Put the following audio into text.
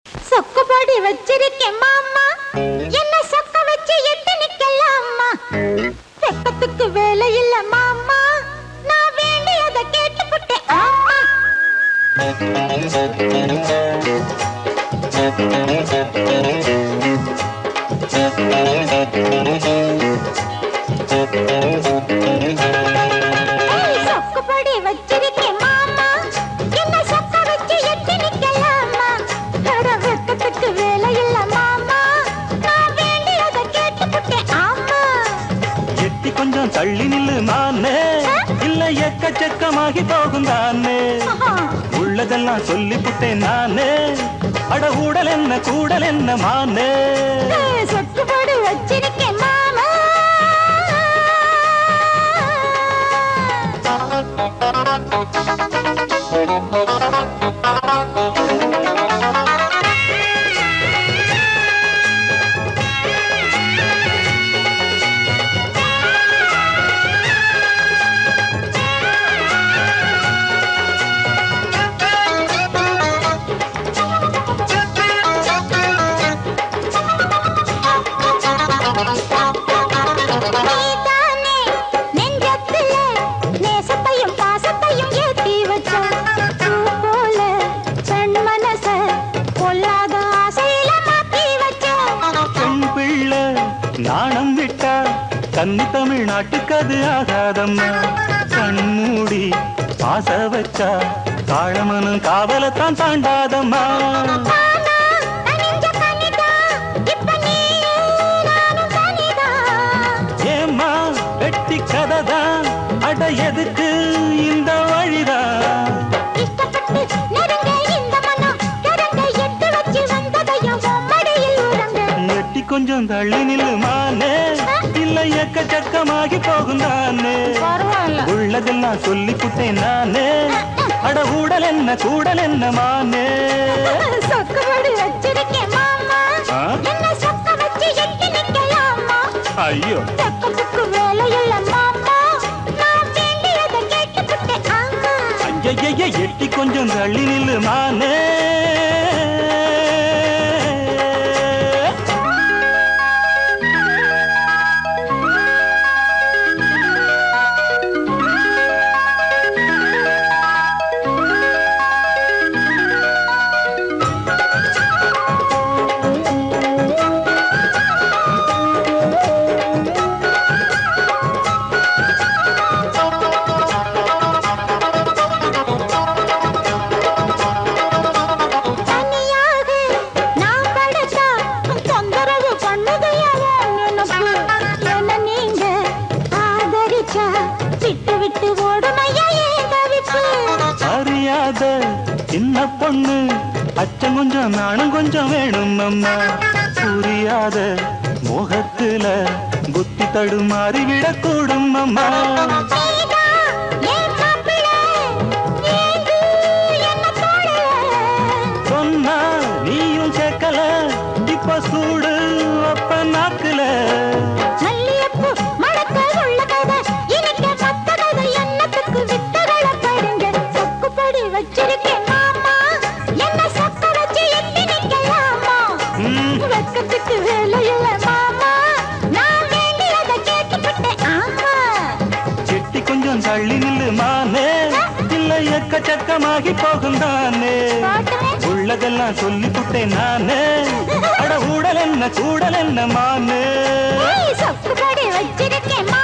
சொக்குபடி வச்சிருக்கேன் மாமா என்ன சொக்க வச்சு எட்டு நிக்கலாமா வெக்கத்துக்கு வேலை இல்ல மாமா நான் வேண்டியதை கேட்டுப்புட்டேன் ஆமா ஏய், சொக்குபடி வச்சிருக்கேன் மாமா என்ன சொக்க வச்சு எட்டு நிக்கலாமா அட வெக்கத்துக்கு வேலை இல்ல மாமா நான் வேண்டியதை கேட்டுப்புட்டேன் ஆமா எட்டி கொஞ்சம் தள்ளி நில்லு மானே இல்ல எக்கச்சக்கமாகி போகும் தானே ஆஹா. உள்ளதெல்லாம் சொல்லிப்புட்டேன் நானே அட ஊடல் என்ன கூடல் என்ன மானே ஏய், சொக்குபடி வச்சிருக்கேன் மாமா நீதானே நெஞ்சத்துல நேசத்தையும் பாசத்தையும் ஏத்தி வச்ச பூ போல பெண் மனச பொல்லாத ஆசையில மாத்தி வச்ச பெண் பிள்ளை நாணம் விட்டா கன்னி தமிழ்நாட்டுக்கு அது ஆகாதம்மா கண்மூடி பாச வச்சா காளமனும் காவலத்தான் தாண்டாதம்மா ஆனா, நனைஞ்ச கண்ணிதான், இப்ப நீயே நானும் தனிதான். ஏம்மா வெட்டி கதைதான் அட எதுக்கு இந்த வழிதான் இஷ்டப்பட்டு நெருங்க இந்த மனம் கிறங்க எட்டு வச்சு வந்ததையும் உன் மடியில் உறங்க நெட்டி கொஞ்சம் தள்ளி நில்லு மானே இல்ல எக்கச்சக்கமாகி போகும் தானே பரவாயில்ல உள்ளதெல்லாம் சொல்லி புட்டேன் நானே அட ஊடல் என்ன கூடல் என்ன மானே சொக்குபடி வச்சிருக்கேன் மாமா ஆ? என்ன சொக்க வச்சு எட்டி நிக்கலாமா ஐயோ தெக்கத்துக்கு வேலை இல்ல மாமா நான் வேண்டியதை கேட்டுக்கிட்டேன் ஆமா ஐயய்ய எட்டி கொஞ்சம் தள்ளி நில்லு மானே தனியாக நான் படுத்தா தொந்தரவு பண்ணுதையா நினப்பு என்ன நீங்க ஆதரிச்சா விட்டு விட்டு ஓடுமையா ஏன் தவிப்பு அறியாத சின்ன பொண்ணு அச்சம் கொஞ்சம் நானும் கொஞ்சம் வேணும் அம்மா புரியாத மோகத்துல புத்தி தடுமாறி விடக்கூடும் அம்மா நீதா, என் மாப்பிள்ளை, ஏந்து என்ன போல சொன்னா நீயும் கேட்கல இப்ப சூடு அப்ப நாக்குல மல்லிகைப்பூ மணக்க உள்ள கதை, இனிக்க மத்த கதை, எண்ணத்துக்கு வித்துகளை படுங்க. சொக்குப்பொடி வச்சிருக்கேன் மாமா, என்ன சொக்க வச்சு எட்டி நிக்கலாமா? ம், வெட்கத்துக்கு வேலை இல்ல மாமா, நான் வேண்டியதை கேட்டுப்புட்டேன், ஆமா. செட்டி கொஞ்சம் தள்ளி நில்லு மானே இல்ல எக்கச்சக்கமாகி போகும் தானே பாட்டுமே. உள்ளதெல்லாம் சொல்லி புட்டேன் நானே அட ஊடல் என்ன கூடல் என்ன மானே ஏய், சொக்குப்பொடி வச்சிருக்கேன் மாமா,